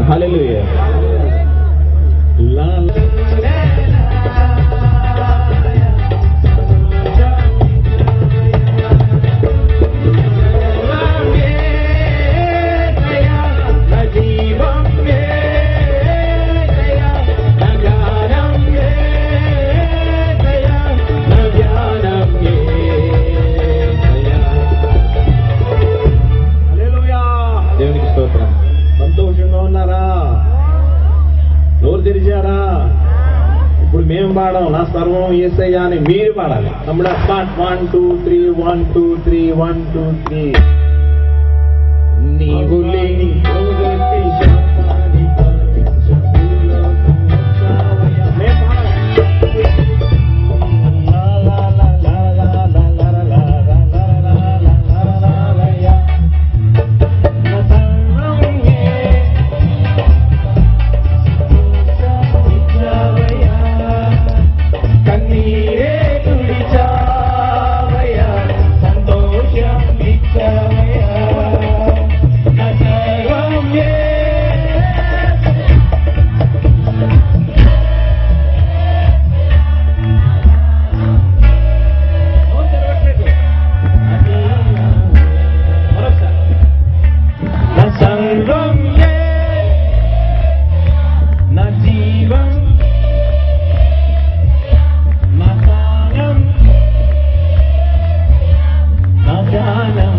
హల్లెలూయా లా దేవునికి స్తోత్రం సంతోషంగా ఉన్నారా నోరు తెరిచారా ఇప్పుడు మేము పాడాం నా సర్వం ఏసయ్యా అని మీరు పాడాలి తమ్ముడు start one two three one two three one two three నీవు లేని ప్రగతి శాపాన్ని తొలగించు. మేము పాడాలి. లా లా లా లా లా లా లా లా లా లా లా లా లా లా లా యా. నా సర్వం కన్నీరే తుడిచావయ్యా సంతోషం ఇచ్చావయ్యా నా సర్వం నా సర్వం నా జీవం నా ప్రాణం నా ధ్యానం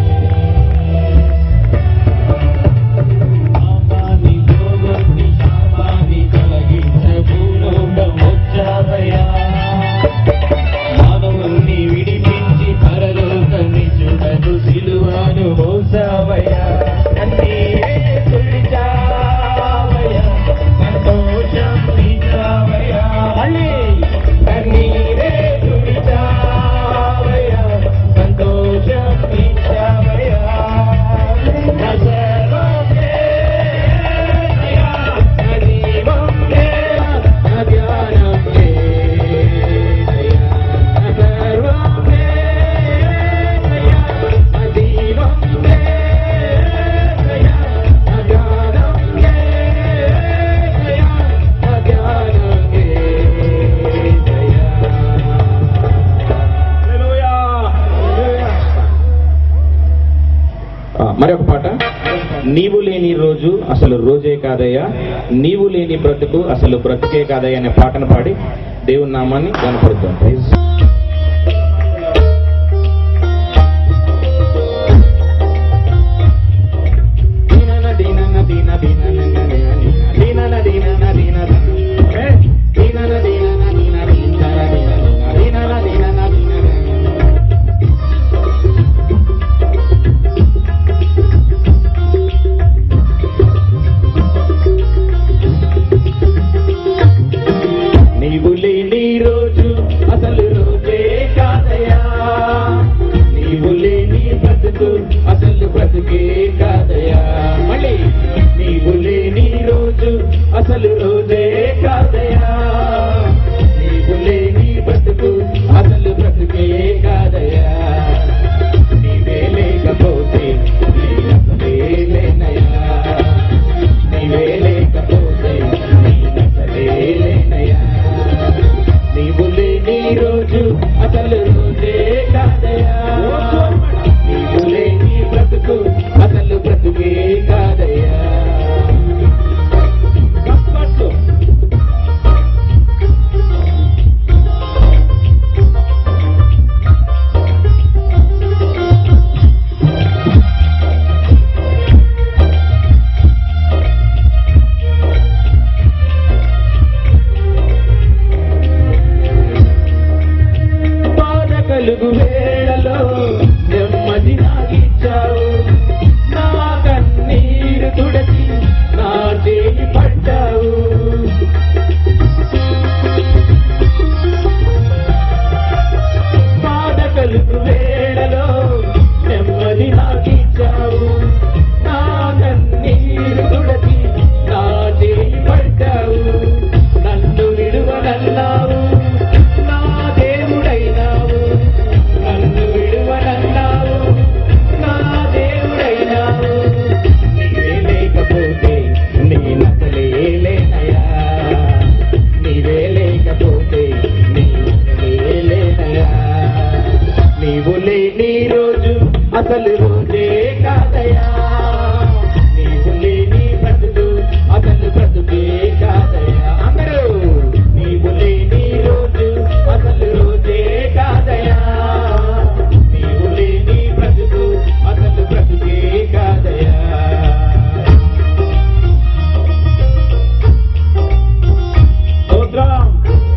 పాపాన్ని పోగొట్టి శాపాన్ని తొలగించే భూలోకం వచ్చావయ్యా. మానవుల్ని విడిపించి పరలోకాన్ని చూడకు సిలువను మోసావయ్యా. కన్నీరే తుడిచావయ్యా, సంతోషం ఇచ్చావయ్యా. మళ్ళీ కన్నీరే తుడిచావయ్యా, సంతోషం ఇచ్చావయ్యా. నా సర్వం యేసయ్యా, నా జీవం యేసయ్యా, నా ధ్యానం యేసయ్యా. నా సర్వం యేసయ్యా, నా జీవం యేసయ్యా, నా ధ్యానం యేసయ్యా, నా ధ్యానం యేసయ్యా. ఆ, మరొక పాట నీవు లేని రోజు అసలు రోజే కాదయ్యా నీవు లేని బ్రతుకు అసలు బ్రతుకే కాదయ్యా అనే పాటను పాడి దేవుని నామాన్ని కనపడుతాం నీవు లేని రోజు అసలు రోజే కాదయా నీవు లేని బ్రతుకు అసలు బ్రతుకే కాదయా మళ్ళీ నీవు లేని రోజు అసలు రోజే కాదయా నీవు లేని బ్రతుకు అసలు బ్రతుకే కాదయా నీవే లేకపోతే నేనసలే లేనయా నీవే లేకపోతే నేనసలే లేనయా నీవు లేని రోజు అసలు రోజే కాదయా నీవు లేని బ్రతుకు అసలు బ్రతుకే కాదయా కప్పట్లు. బాధ కలుగు వేళలో నెమ్మది నాగిచ్చావు నా కన్నీరు తుడచి నా చేయి పడ్డావు బాధ కలుగు వేళలో నెమ్మది నాగిచ్చావు నా కన్నీరు తుడచి నా చేయి పడ్డావు నన్ను విడువనన్నావు నా దేవుడైనావు నన్ను విడువనన్నావు నా దేవుడైనావు నీవే లేకపోతే నీ అసలు రోజే కాదయా నీవు లేని బ్రతుకు అసలు బ్రతుకే కాదయా అందరూ నీవు లేని రోజు అసలు రోజే కాదయా నీవు లేని బ్రతుకు అసలు బ్రతుకే కాదయా స్తోత్రం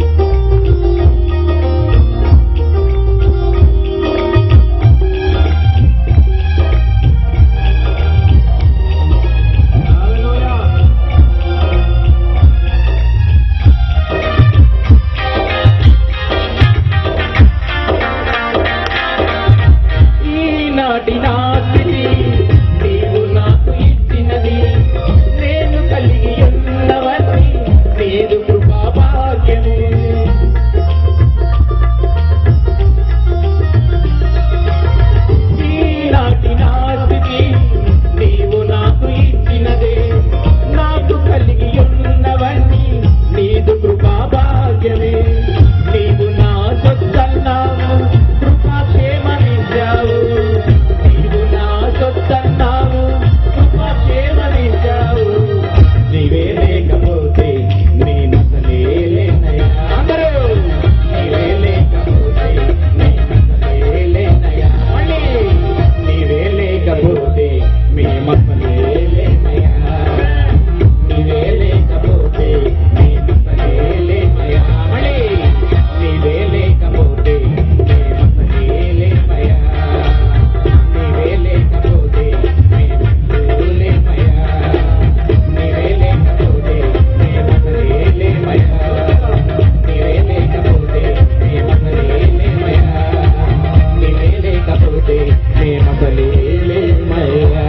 ఈనాటి నా స్థితి నీవు నాకు ఇచ్చినది నేను కలిగి ఉన్నవన్నీ నీదు కృపా భాగ్యము ఈనాటి నా స్థితి నీవు నాకు ఇచ్చినదే నాకు కలిగి ఉన్నవన్నీ నీదు కృపా భాగ్యమే నీవు నా సొత్తన్నావు కృపా క్షేమనిచ్చావు నీవు నా సొత్తన్నావు కృపా క్షేమనిచ్చావు నీవే లేకపోతే నేనసలే లేనయ్యా అందరూ నీవే లేకపోతే నేనసలే లేనయ్యా మళ్ళీ నీవే లేకపోతే మేమసలే లేనయ్యా నీవే లేకపోతే మేమసలే లేనయ్యా మళ్ళీ నీవే లేకపోతే మేమసలే లేనయ్యా నీవే లేకపోతే మేమసలే లేనయ్యా నీవే లేకపోతే మేమసలే లేనయ్యా నీవే లేకపోతే మేమసలే లేనయ్యా నీవే లేకపోతే మేమసలే లేనయ్యా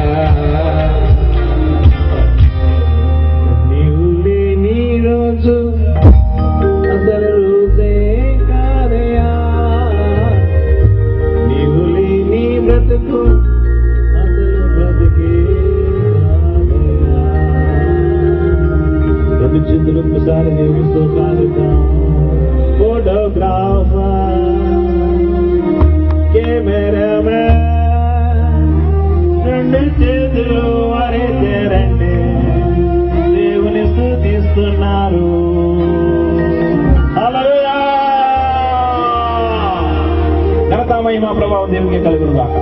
నీవు లేని రోజు అసలు రోజే కాదయా నీవు లేని బ్రతుకు అసలు బ్రతికే కాదయా. రెండు చేతులు ఒకసారి దేవునితో కాలుతాం ఫోటోగ్రాఫర్ కెమెరామెన్ రెండు చేతులు వారైతే రండి దేవుని స్థుతిస్తున్నారు హల్లెలూయా! ఘనత మహిమ ప్రభావం దేవునికి కలుగును గాక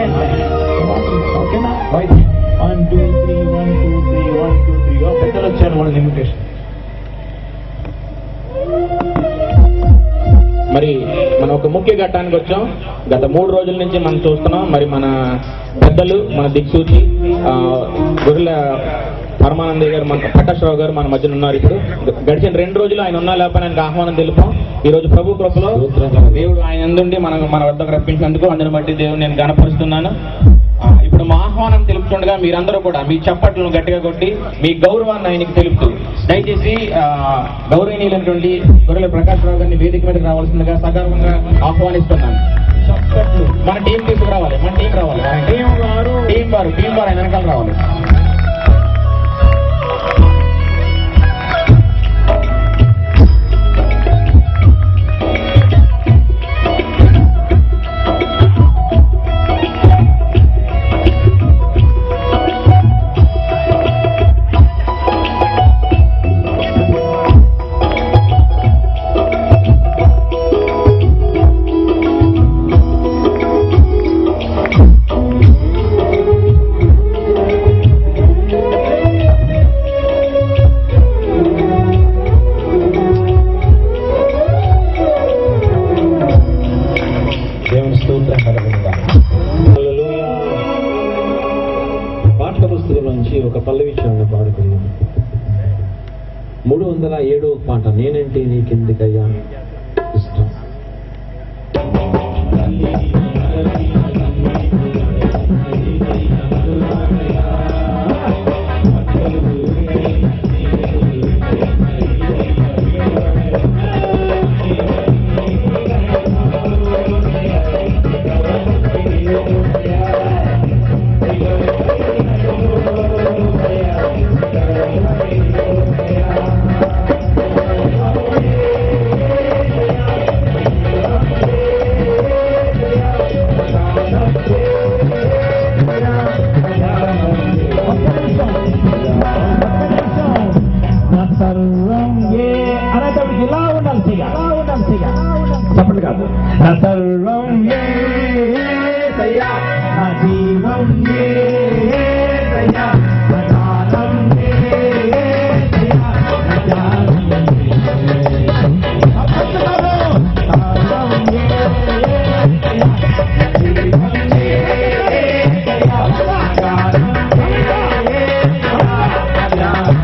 ఓకేనా one two three one two three one two three పెద్దలు వచ్చారు వాళ్ళ ఇన్విటేషన్ మరి మనం ఒక ముఖ్య ఘట్టానికి వచ్చాం గత మూడు రోజుల నుంచి మనం చూస్తున్నాం మరి మన పెద్దలు మన దిక్సూచి ఆ, గొర్రెల పరమానందయ్య గారు మన ప్రకాశ్రావు గారు మన మధ్యన ఉన్నారు ఇప్పుడు గడిచిన రెండు రోజులు ఆయన ఉన్నా లేకపోయినా ఆయనకు ఆహ్వానం తెలిపాం ఈ రోజు ప్రభు కృపలో దేవుడు ఆయన ఎందుండి మన మన వద్దకు రప్పించినందుకు అందుని బట్టి దేవుడు నేను గణపరుస్తున్నాను ఆ, ఇప్పుడు మా ఆహ్వానం తెలుపుతుండగా మీరందరూ కూడా మీ చప్పట్లను గట్టిగా కొట్టి మీ గౌరవాన్ని ఆయనకి తెలుపుతూ దయచేసి ఆ, గౌరవనీయులైనటువంటి గొర్రెల ప్రకాశ్రావు గారిని వేదిక మీదకి రావాల్సిందిగా సగర్వంగా ఆహ్వానిస్తున్నాను మన టీం తీసుకురావాలి మన టీం రావాలి టీం వారు టీం వారు టీం వారు ఆయన వెనకాల రావాలి దేవుని స్తోత్రం కలుగునుగా పాఠ్య పుస్తకం నుంచి ఒక పల్లవి చూడండి పాడుకుందాం మూడు వందల ఏడో పాట నేనంటే నీకెందుకయ్యా ఇష్టం ఆ నర్సయ్య చెప్పండి కాదు నా సర్వం ఏసయ్యా, నా జీవం ఏసయ్యా, నా కాలం ఏసయ్యా, నా జ్ఞానం ఏసయ్యా. చెప్పండి కాదు. సర్వం ఏసయ్యా, నా జీవం ఏసయ్యా, నా కాలం ఏసయ్యా, నా జ్ఞానం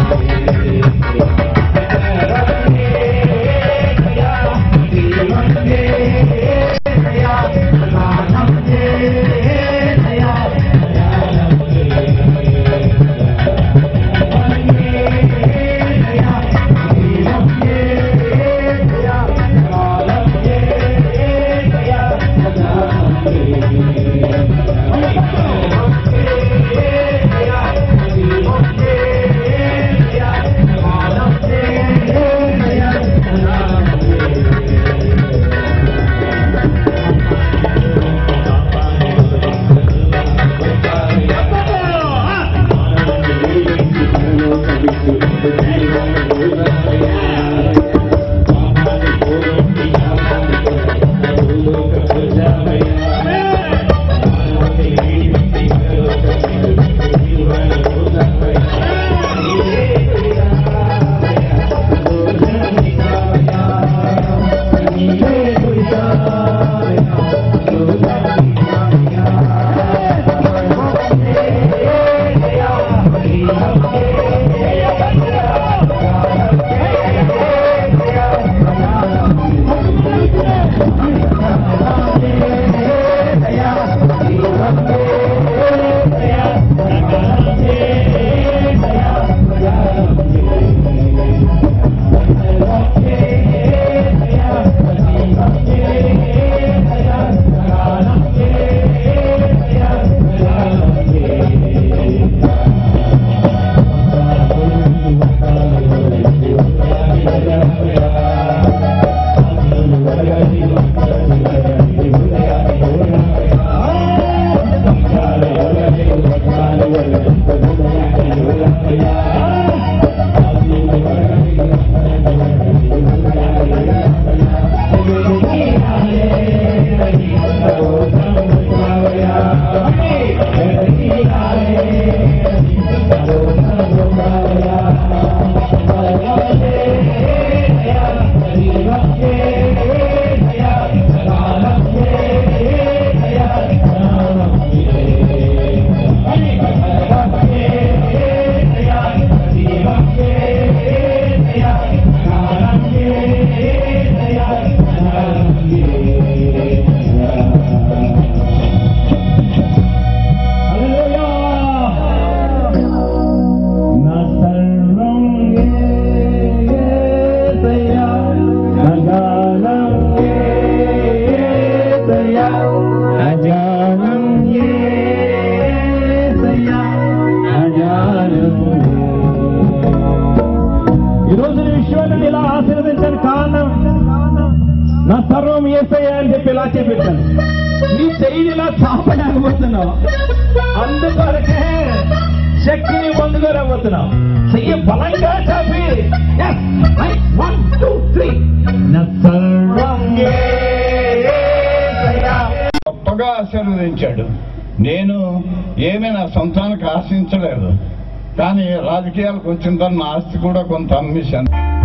నా సర్వం యేసయ్యా, నా గానం యేసయ్యా, నా జ్ఞానం యేసయ్యా, నా జ్ఞానం ఈరోజు నీ విశ్వాన్ని ఇలా ఆశీర్వదించాను కారణం నా సర్వం ఏసయ్యా అని చెప్పి ఇలా చేపించాను నీ చెయ్యి ఇలా చాపలేకపోతున్నావు అందుకొరకే శక్తిని పొందుకోలేకపోతున్నావు చెయ్యి బలంగా చాపి Yes, right, one, two, three. నా సర్వం యేసయ్యా. గొప్పగా ఆశీర్వదించాడు నేను ఏమీ నా సొంతానికి ఆశించలేదు కానీ రాజకీయాలకు వచ్చిన తర్వాత నా ఆస్తి కూడా కొంత అమ్మేశాను